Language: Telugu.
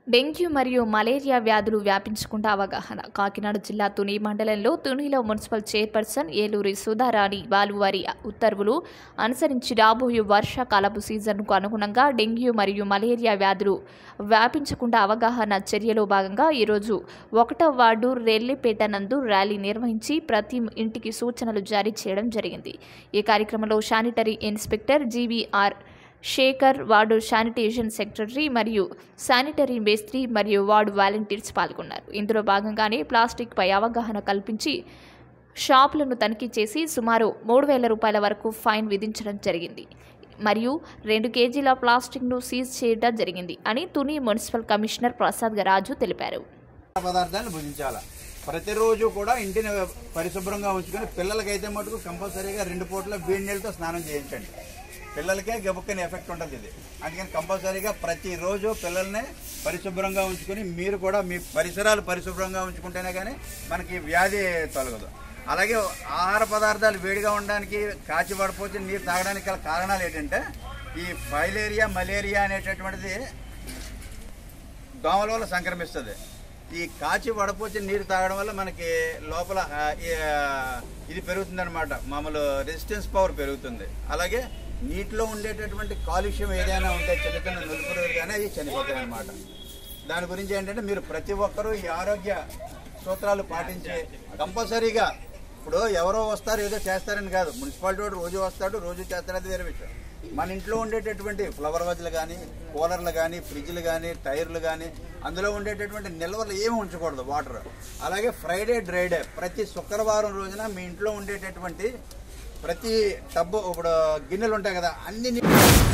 డెంగ్యూ మరియు మలేరియా వ్యాధులు వ్యాపించకుండా అవగాహన కాకినాడ జిల్లా తుని మండలంలో తునిలో మున్సిపల్ చైర్పర్సన్ ఏలూరి సుధారాణి వారి ఉత్తర్వులు అనుసరించి రాబోయే వర్షాకాలపు సీజన్కు అనుగుణంగా డెంగ్యూ మరియు మలేరియా వ్యాధులు వ్యాపించకుండా అవగాహన చర్యలో భాగంగా ఈరోజు ఒకటో వార్డు రెల్లిపేట నందు ర్యాలీ నిర్వహించి ప్రతి ఇంటికి సూచనలు జారీ చేయడం జరిగింది ఈ కార్యక్రమంలో sanitary inspector GVR Sekhar ward sanitation secretary మరియు శానిటరీ మేస్త్రి మరియు వార్డు వాలంటీర్స్ పాల్గొన్నారు ఇందులో భాగంగానే ప్లాస్టిక్ పై అవగాహన కల్పించి షాపులను తనిఖీ చేసి సుమారు మూడు వేల రూపాయల వరకు ఫైన్ విధించడం జరిగింది మరియు రెండు కేజీల ప్లాస్టిక్ను సీజ్ చేయడం జరిగింది అని తుని మున్సిపల్ కమిషనర్ ప్రసాద్ రాజు తెలిపారు పదార్థాలను భుజించాలి ప్రతిరోజు కూడా ఇంటిని పరిశుభ్రంగా ఉంచుకొని పిల్లలకైతే మటుకు కంపల్సరీగా రెండు పూట్ల వేడి నీళ్ళతో స్నానం చేయించండి పిల్లలకే గబుక్కని ఎఫెక్ట్ ఉంటుంది ఇది అందుకని కంపల్సరీగా ప్రతిరోజు పిల్లల్ని పరిశుభ్రంగా ఉంచుకొని మీరు కూడా మీ పరిసరాలు పరిశుభ్రంగా ఉంచుకుంటేనే కానీ మనకి వ్యాధి తొలగదు అలాగే ఆహార పదార్థాలు వేడిగా ఉండడానికి కాచి పడిపోతే నీరు తాగడానికి గల కారణాలు ఏంటంటే ఈ ఫైలేరియా మలేరియా అనేటటువంటిది దోమల వల్ల సంక్రమిస్తుంది ఈ కాచి వడపోచి నీరు తాగడం వల్ల మనకి లోపల ఆ, ఈ, ఆ, ఇది పెరుగుతుంది అనమాట మామూలు రెసిస్టెన్స్ పవర్ పెరుగుతుంది అలాగే నీటిలో ఉండేటటువంటి కాలుష్యం ఏదైనా ఉంటే చిన్న చిన్న నులుపులు కానీ అవి చనిపోతాయి అనమాట దాని గురించి ఏంటంటే మీరు ప్రతి ఒక్కరూ ఈ ఆరోగ్య సూత్రాలు పాటించి కంపల్సరీగా ఇప్పుడు ఎవరో వస్తారు ఏదో చేస్తారని కాదు మున్సిపాలిటీ వాడు రోజు వస్తాడు రోజు చేస్తాడు అది వేరే విషయం మన ఇంట్లో ఉండేటటువంటి ఫ్లవర్ వజ్లు కానీ కూలర్లు కానీ ఫ్రిడ్జ్లు కానీ టైర్లు కానీ అందులో ఉండేటటువంటి నిల్వలు ఏమి ఉంచకూడదు వాటర్ అలాగే ఫ్రైడే డ్రైడే ప్రతి శుక్రవారం రోజున మీ ఇంట్లో ఉండేటటువంటి ప్రతి టబ్బు ఇప్పుడు గిన్నెలు ఉంటాయి కదా అన్ని ని-